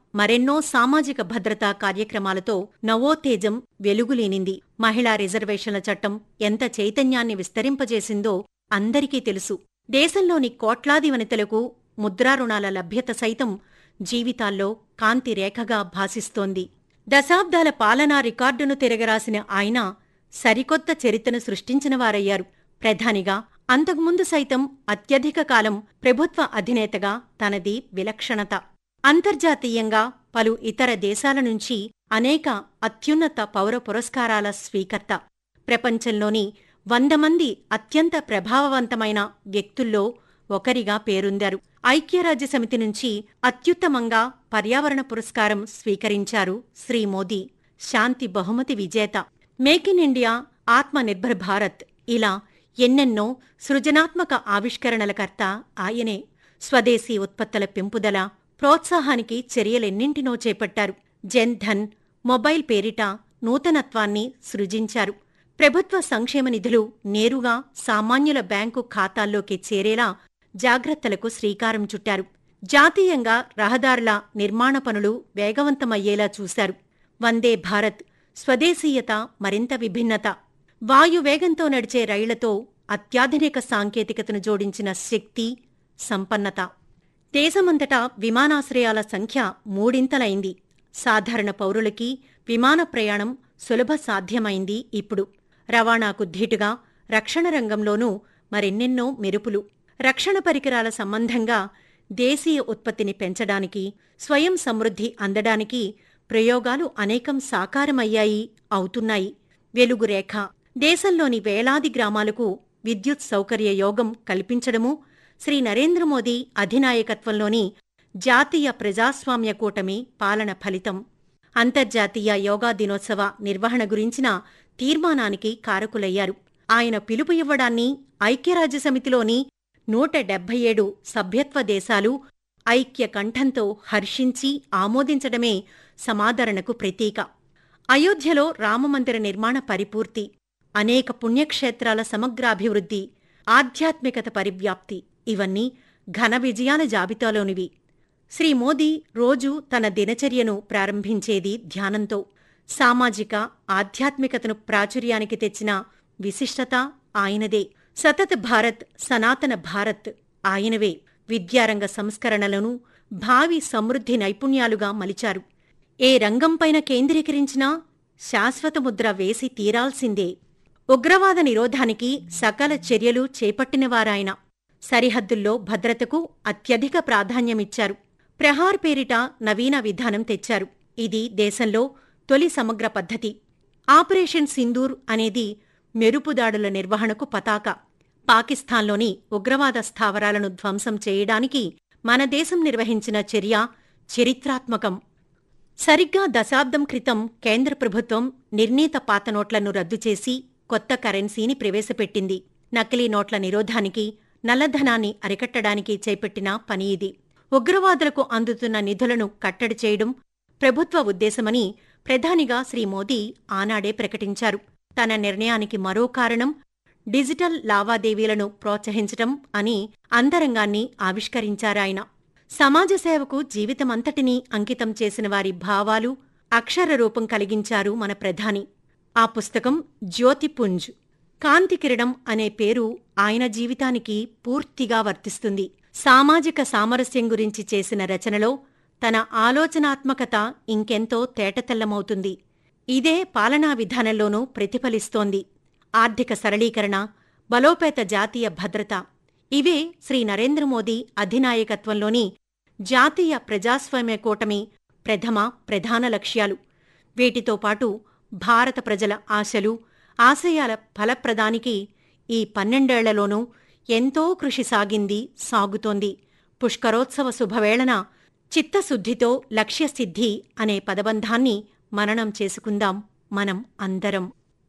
మరెన్నో సామాజిక భద్రతా కార్యక్రమాలతో నవోత్తేజం వెలుగులీనింది మహిళా రిజర్వేషన్ల చట్టం ఎంత చైతన్యాన్ని విస్తరింపజేసిందో అందరికీ తెలుసు దేశంలోని కోట్లాది వనితలకు ముద్రారుణాల లభ్యత సైతం జీవితాల్లో కాంతి రేఖగా భాసిస్తోంది దశాబ్దాల పాలనా రికార్డును తిరగరాసిన ఆయన సరికొత్త చరిత్రను సృష్టించినవారయ్యారు ప్రధానిగా అంతకుముందు సైతం అత్యధిక కాలం ప్రభుత్వ అధినేతగా తనది విలక్షణత అంతర్జాతీయంగా పలు ఇతర దేశాల నుంచి అనేక అత్యున్నత పౌర పురస్కారాల స్వీకర్త ప్రపంచంలోని వంద మంది అత్యంత ప్రభావవంతమైన వ్యక్తుల్లో ఒకరిగా పేరొందారు ఐక్యరాజ్య సమితి నుంచి అత్యుత్తమంగా పర్యావరణ పురస్కారం స్వీకరించారు శ్రీ మోదీ శాంతి బహుమతి విజేత make in India Atmanirbhar Bharat ఇలా ఎన్నెన్నో సృజనాత్మక ఆవిష్కరణలకర్త ఆయనే స్వదేశీ ఉత్పత్తుల పెంపుదల ప్రోత్సాహానికి చర్యలెన్నింటినో చేపట్టారు జన్ ధన్ మొబైల్ పేరిట నూతనత్వాన్ని సృజించారు ప్రభుత్వ సంక్షేమ నిధులు నేరుగా సామాన్యుల బ్యాంకు ఖాతాల్లోకి చేరేలా జాగ్రత్తలకు శ్రీకారం చుట్టారు జాతీయంగా రహదారుల నిర్మాణ పనులు వేగవంతమయ్యేలా చూశారు వందే భారత్ స్వదేశీయత మరింత విభిన్నత వాయువేగంతో నడిచే రైళ్లతో అత్యాధునిక సాంకేతికతను జోడించిన శక్తి సంపన్నత దేశమంతటా విమానాశ్రయాల సంఖ్య మూడింతలైంది సాధారణ పౌరులకి విమాన ప్రయాణం సులభ సాధ్యమైంది ఇప్పుడు రవాణాకు ధీటుగా రక్షణ రంగంలోనూ మరెన్నెన్నో మెరుపులు రక్షణ పరికరాల సంబంధంగా దేశీయ ఉత్పత్తిని పెంచడానికి స్వయం సమృద్ధి అందడానికి ప్రయోగాలు అనేకం సాకారమయ్యాయి అవుతున్నాయి వెలుగురేఖ దేశంలోని వేలాది గ్రామాలకు విద్యుత్ సౌకర్య యోగం కల్పించడము శ్రీ నరేంద్ర మోదీ అధినాయకత్వంలోని జాతీయ ప్రజాస్వామ్య కూటమి పాలన ఫలితం అంతర్జాతీయ యోగా దినోత్సవ నిర్వహణ గురించిన తీర్మానానికి కారకులయ్యారు ఆయన పిలుపు ఇవ్వడాన్ని ఐక్యరాజ్యసమితిలోని నూట డెబ్బై ఏడు సభ్యత్వ దేశాలు ఐక్య కంఠంతో హర్షించి ఆమోదించడమే సమాదరణకు ప్రతీక అయోధ్యలో రామమందిర నిర్మాణ పరిపూర్తి అనేక పుణ్యక్షేత్రాల సమగ్రాభివృద్ధి ఆధ్యాత్మికత పరివ్యాప్తి ఇవన్నీ ఘన విజయాల జాబితాలోనివి శ్రీ మోదీ రోజు తన దినచర్యను ప్రారంభించేది ధ్యానంతో సామాజిక ఆధ్యాత్మికతను ప్రాచుర్యానికి తెచ్చిన విశిష్టత ఆయనదే సతత భారత్ సనాతన భారత్ ఆయనవే విద్యారంగ సంస్కరణలను భావి సమృద్ధి నైపుణ్యాలుగా మలిచారు ఏ రంగంపైన కేంద్రీకరించినా శాశ్వత ముద్ర వేసి తీరాల్సిందే ఉగ్రవాద నిరోధానికి సకల చర్యలు చేపట్టినవారాయన సరిహద్దుల్లో భద్రతకు అత్యధిక ప్రాధాన్యమిచ్చారు ప్రహార్ పేరిట నవీన విధానం తెచ్చారు ఇది దేశంలో తొలి సమగ్ర పద్ధతి ఆపరేషన్ సింధూర్ అనేది మెరుపుదాడుల నిర్వహణకు పతాక పాకిస్తాన్లోని ఉగ్రవాద స్థావరాలను ధ్వంసం చేయడానికి మన దేశం నిర్వహించిన చర్య చరిత్రాత్మకం సరిగ్గా దశాబ్దం క్రితం కేంద్ర ప్రభుత్వం నిర్ణీత పాత నోట్లను రద్దు చేసి కొత్త కరెన్సీని ప్రవేశపెట్టింది నకిలీ నోట్ల నిరోధానికి నల్లధనాన్ని అరికట్టడానికి చేపట్టిన పని ఇది ఉగ్రవాదులకు అందుతున్న నిధులను కట్టడి చేయడం ప్రభుత్వ ఉద్దేశమని ప్రధానిగా శ్రీ మోదీ ఆనాడే ప్రకటించారు తన నిర్ణయానికి మరో కారణం డిజిటల్ లావాదేవీలను ప్రోత్సహించటం అని అంతరంగాన్ని ఆవిష్కరించారాయన సమాజ సేవకు జీవితమంతటినీ అంకితం చేసిన వారి భావాలు అక్షర రూపం కలిగించారు మన ప్రధాని ఆ పుస్తకం జ్యోతిపుంజ్ కాంతి కిరణం అనే పేరు ఆయన జీవితానికి పూర్తిగా వర్తిస్తుంది సామాజిక సామరస్యం గురించి చేసిన రచనలో తన ఆలోచనాత్మకత ఇంకెంతో తేటతెల్లమవుతుంది ఇదే పాలనా విధానంలోనూ ప్రతిఫలిస్తోంది ఆర్థిక సరళీకరణ బలోపేత జాతీయ భద్రత ఇవే శ్రీ నరేంద్ర మోదీ అధినాయకత్వంలోని జాతీయ ప్రజాస్వామ్య కూటమి ప్రథమ ప్రధాన లక్ష్యాలు వీటితో పాటు భారత ప్రజల ఆశలు ఆశయాల ఫలప్రదానికి ఈ పన్నెండేళ్లలోనూ ఎంతో కృషి సాగింది సాగుతోంది పుష్కరోత్సవ శుభవేళన చిత్తశుద్ధితో లక్ష్యసిద్ధి అనే పదబంధాన్ని మననం చేసుకుందాం మనం అందరం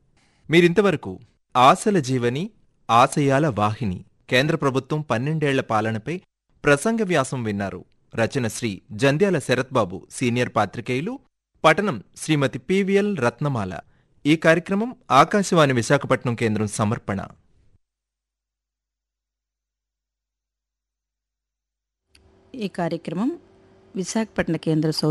మీరింతవరకు ఆశల జీవని ఆశయాల వాహిని కేంద్ర ప్రభుత్వం పన్నెండేళ్ల పాలనపై ప్రసంగ వ్యాసం విన్నారు రచన శ్రీ జంధ్యాల శరత్బాబు సీనియర్ పాత్రికేయులు పఠనం శ్రీమతి పివిఎల్ రత్నమాల ఈ కార్యక్రమం ఆకాశవాణి విశాఖపట్నం కేంద్రం సమర్పణ ఈ కార్యక్రమం విశాఖపట్నం కేంద్ర